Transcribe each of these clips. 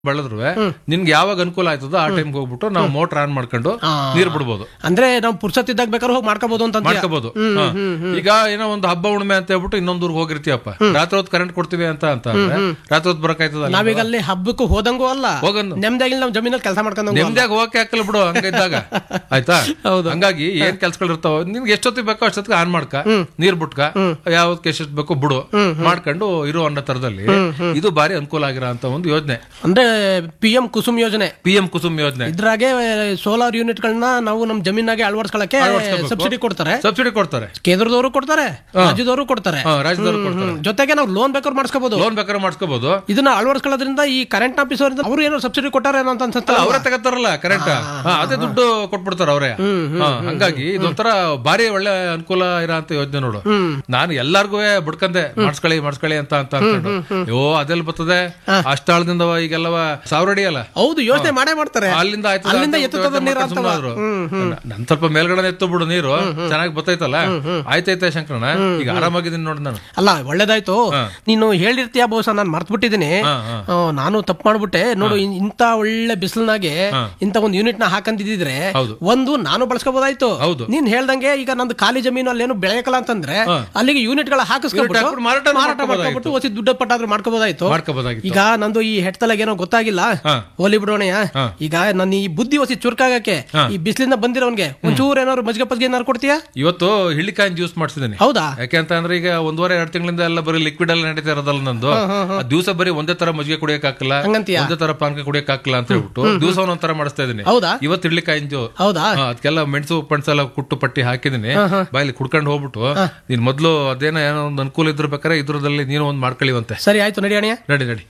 ಬೆಳೆದ್ರು ನಿನ್ಗೆ ಯಾವಾಗ ಅನುಕೂಲ ಆಯ್ತದೋ ಆ ಟೈಮ್ಗೆ ಹೋಗ್ಬಿಟ್ಟು ನಾವು ಮೋಟರ್ ಆನ್ ಮಾಡ್ಕೊಂಡು ನೀರ್ ಬಿಡ್ಬೋದು ಅಂದ್ರೆ ನಾವು ಪುರ್ಸತ್ತಿದ್ದಾಗ ಬೇಕಾದ್ರೆ ಹೋಗಿ ಮಾಡ್ಕೋಬಹುದು ಅಂತ ಅಂತೀಯ? ಮಾಡ್ಕೋಬಹುದು ಹಾ. ಈಗ ಏನೋ ಒಂದು ಹಬ್ಬ ಉಣ್ಮೆ ಅಂತ ಹೇಳ್ಬಿಟ್ಟು ಇನ್ನೊಂದ್ ಊರಿಗೆ ಹೋಗಿರ್ತೀಯಪ್ಪ ರಾತ್ರಿ ಹೊತ್ತು ಕರೆಂಟ್ ಕೊಡ್ತೀವಿ ಅಂತ ಅಂತ ಅಂದ್ರೆ ರಾತ್ರಿ ಹೊತ್ತು ಬರಕಾಯ್ತದಲ್ಲ ನಾವೀಗ ಅಲ್ಲಿ ಹಬ್ಬಕ್ಕೂ ಹೋದಂಗೂ ಅಲ್ಲ ಹೋಗಂದು ನೆಮ್ಮದಿಯಾಗಿ ನಾವು ಜಮೀನಲ್ಲಿ ಕೆಲಸ ಮಾಡ್ಕೊಂಡಂಗೂ ಅಲ್ಲ. ನೆಮ್ಮದಿಯಾಗ ಹೋಗಕ್ಕೆ ಹಾಕಲ್ಲ ಬಿಡು ಹಂಗಿದ್ದಾಗ ಆಯ್ತಾ ಹೌದು. ಹಂಗಾಗಿ ಏನ್ ಕೆಲ್ಸಗಳು ಇರ್ತಾವ ನಿನ್ಗೆ ಎಷ್ಟೊತ್ತಿಗೆ ಬೇಕೋ ಅಷ್ಟೊತ್ತಿಗೆ ಆನ್ ಮಾಡ್ಕ ನೀರ್ ಬಿಟ್ಕ ಯಾವ್ದಕ್ಕೆ ಎಷ್ಟೆಷ್ಟು ಬೇಕೋ ಬಿಡು ಮಾಡ್ಕೊಂಡು ಇರೋ ಅನ್ನೋ ತರದಲ್ಲಿ ಇದು ಬಾರಿ ಅನುಕೂಲ ಆಗಿರೋ ಅಂತ ಒಂದು ಯೋಜನೆ ಅಂದ್ರೆ ಪಿ ಎಂ ಕುಸುಮ್ ಯೋಜನೆ ಪಿ ಎಂ ಕುಸುಮ್ ಯೋಜನೆ ಇದ್ರಾಗೆ ಸೋಲಾರ್ ಯೂನಿಟ್ ಗಳನ್ನ ನಾವು ನಮ್ ಜಮೀನಾಗೆ ಅಳವಡಿಸ್ಕೊಳಕ್ಕೆ ಸಬ್ಸಿಡಿ ಕೊಡ್ತಾರೆ ಸಬ್ಸಿಡಿ ಕೊಡ್ತಾರೆ ಕೇಂದ್ರದವರು ಕೊಡ್ತಾರೆ ರಾಜ್ಯದವರು ಕೊಡ್ತಾರೆ ಹಾ, ರಾಜ್ಯದವ್ರು ಕೊಡ್ತಾರೆ ಹ್ಮ್. ಜೊತೆಗೆ ನಾವು ಲೋನ್ ಬೇಕಾದ್ರೆ ಮಾಡಿಸ್ಕೋಬಹುದು ಲೋನ್ ಬೇಕಾದ್ರೆ ಮಾಡಿಸ್ಕೋಬಹುದು ಇದನ್ನ ಅಳವಡಿಸ್ಕೊಳ್ಳೋದ್ರಿಂದ ಈ ಕರೆಂಟ್ ಆಫೀಸ್ ಅವರಿಂದ ಅವರು ಏನೋ ಸಬ್ಸಿಡಿ ಕೊಟ್ಟಾರೇನೋ ಅಂತ ಅನ್ಸುತ್ತೆ ಅವರೇ ತಗತ್ತಾರಲ್ಲ ಕರೆಂಟ್ ಅದೇ ದುಡ್ಡು ಕೊಟ್ಬಿಡ್ತಾರ ಅವರೇ ಹಂಗಾಗಿ ಇದೊಂಥರ ಭಾರಿ ಒಳ್ಳೆ ಅನುಕೂಲ ಇರೋ ಅಂತ ಯೋಜನೆ ನೋಡು ನಾನು ಎಲ್ಲಾರ್ಗು ಬಿಡ್ಕಂದೆ ಮಾಡಿಸ್ಕೊಳ್ಳಿ ಮಾಡಿಸ್ಕೊಳ್ಳಿ ಅಂತ ಅಂತ ಅನ್ಕೊಂಡು ಯೋ ಅದೆಲ್ಲ ಬರ್ತದೆ ಅಷ್ಟಾಳದಿಂದ ಈಗೆಲ್ಲವ ಸಾವಿರ ಅಡಿ ಅಲ್ಲ ಹೌದು ಯೋಚನೆ ಮಾಡೇ ಮಾಡ್ತಾರೆ ಅಲ್ಲಿಂದ ಆಯ್ತದ ಅಲ್ಲಿಂದ ಅಂತ ಎತ್ತುತ್ತದ ಯೋಚ್ನೆ ನೀರು ಮಾಡ್ಕೊಂಡು ಅಂತವ. ಸುಮ್ನಾದ್ರು. ನನ್ ಸ್ವಲ್ಪ ಮೇಲ್ಗಡೆ ಎತ್ತು ಬಿಡು ನೀರು ಚೆನ್ನಾಗಿ ಬರ್ತೈತಲ್ಲ ಆಯ್ತೈತೆ ಶಂಕರಣ ಈಗ ಆರಾಮಾಗಿದ್ದೀನಿ ನೋಡಿ ನಾನು ಅಲ್ಲ ಒಳ್ಳೇದಾಯ್ತು ನೀನು ಹೇಳಿರ್ತೀಯ ಬಹುಶಃ ನಾನು ಮರ್ತ್ ಬಿಟ್ಟಿದ್ದೀನಿ ನಾನು ತಪ್ಪು ಮಾಡ್ಬಿಟ್ಟೆ ನೋಡು ಇನ್- ಇಂಥ ಒಳ್ಳೆ ಬಿಸಿಲಿನಾಗೆ ಇಂಥ ಒಂದು ಯೂನಿಟ್ ನ ಹಾಕಂದಿದ್ರೆ ಹೌದು. ಒಂದು ನಾನು ಬಳಸ್ಕೋಬಹುದಾಯ್ತು ಹೌದು. ನೀನ್ ಹೇಳ್ದಂಗೆ ಈಗ ನಂದು ಖಾಲಿ ಜಮೀನು ಅಲ್ಲೇನು ಬೆಳೆಯಕಲ್ಲ ಅಂತಂದ್ರೆ ಅಲ್ಲಿಗೆ ಯೂನಿಟ್ ಗಳ Unit ಹಾಕಿಸ್ಕೊಂಡ್ಬಿಟ್ಟು ಹಾಕ್ಬಿಟ್ಟು ಮಾರಾಟ ಮಾರಾಟ ಮಾಡ್ಕೊಬೋದಾಯ್ತು. ಮಾಡ್ಕೊಂಡ್ಬಿಟ್ಟು ಹೊಸಿ ದುಡ್ಡು ಪಟ್ಟಾದ್ರೂ ಮಾಡ್ಕೋಬಹುದಾಯ್ತು ಮಾಡ್ಕೋಬೋದಾಗಿತ್ತು ಈಗ ನಂದು ಈ ಹೆಡ್ತಲಾಗ ಏನೋ ಗೊತ್ತಾಗಿಲ್ಲ ಹಾ. ಹೋಲಿ ಬಿಡೋಣಯ್ಯ ಈಗ ನನ್ನ ಈ ಬುದ್ಧಿ ಹೊಸಿ ಚುರುಕಾಗಕ್ಕೆ ಈ ಬಿಸಿಲಿಂದ ಬಂದಿರೋನ್ಗೆ ಒಂಚೂರು ಏನಾದ್ರು ಮಜ್ಗೆ ಪಜ್ಗೆ ಏನಾದ್ರು ಕೊಡ್ತೀಯಾ ಇವತ್ತು ಹಿಳ್ಳಿಕಾಯಿನ ಜ್ಯೂಸ್ ಮಾಡ್ಸಿದ್ದೀನಿ ಹೌದಾ ಯಾಕೆ ಅಂತ ಅಂದ್ರೆ ಈಗ ಒಂದೂವರೆ ಎರಡು ತಿಂಗಳಿಂದ ಎಲ್ಲ ಬರೀ ಲಿಕ್ವಿಡ್ ಎಲ್ಲ ನಡೀತಾ ಇರೋದಲ್ಲ ನಂದು ದಿವಸ ಬರೀ ಒಂದೇ ತರ ಮಜ್ಜಿಗೆ ಕುಡಿಯಕ್ ಹಾಕಲ್ಲ ಹಂಗಂತೀಯ? ಒಂದೇ ತರ ಪಾನಕ ಕುಡಿಯಕ್ ಹಾಕಲ್ಲ ಅಂತ ಹೇಳ್ಬಿಟ್ಟು ದಿವಸ ಒಂದೊಂದ್ ಮಾಡಿಸ್ತಾ ಇದೀನಿ ಹೌದಾ ಇವತ್ತು ಇಡ್ಲಿಕಾಯಿನ ಜ್ಯೂ ಹೌದಾ ಅದಕ್ಕೆಲ್ಲ ಮೆಣಸು ಪಣಸೆಲ್ಲ ಕುಟ್ಟು ಪಟ್ಟಿ ಹಾಕಿದೀನಿ ಬಾಯಲ್ಲಿ ಕುಡ್ಕೊಂಡು ಹೋಗ್ಬಿಟ್ಟು ನೀನ್ ಮೊದ್ಲು ಅದೇನೋ ಏನೋ ಒಂದು ಅನುಕೂಲ ಇದ್ರ ಬೇಕಾರೆ ಇದ್ರದಲ್ಲಿ ನೀನು ಒಂದ್ ಮಾಡ್ಕೊಳ್ಳಿವಂತೆ ಸರಿ ಆಯ್ತು ನಡಿ ಅಣ್ಣಯ್ಯ ನಡಿ ನಡಿ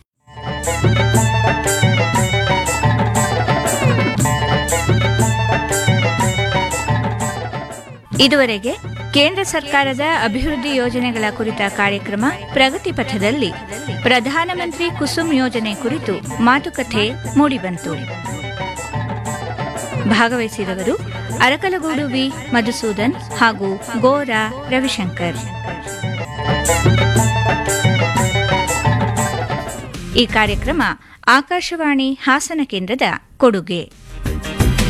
ಇದುವರೆಗೆ ಕೇಂದ್ರ ಸರ್ಕಾರದ ಅಭಿವೃದ್ಧಿ ಯೋಜನೆಗಳ ಕುರಿತ ಕಾರ್ಯಕ್ರಮ ಪ್ರಗತಿ ಪಥದಲ್ಲಿ ಪ್ರಧಾನಮಂತ್ರಿ ಕುಸುಮ್ ಯೋಜನೆ ಕುರಿತು ಮಾತುಕತೆ ಮೂಡಿಬಂತು ಭಾಗವಹಿಸಿದವರು ಅರಕಲಗೂಡು ವಿ ಮಧುಸೂದನ್ ಹಾಗೂ ಗೋರಾ ರವಿಶಂಕರ್ ಈ ಕಾರ್ಯಕ್ರಮ ಆಕಾಶವಾಣಿ ಹಾಸನ ಕೇಂದ್ರದ ಕೊಡುಗೆ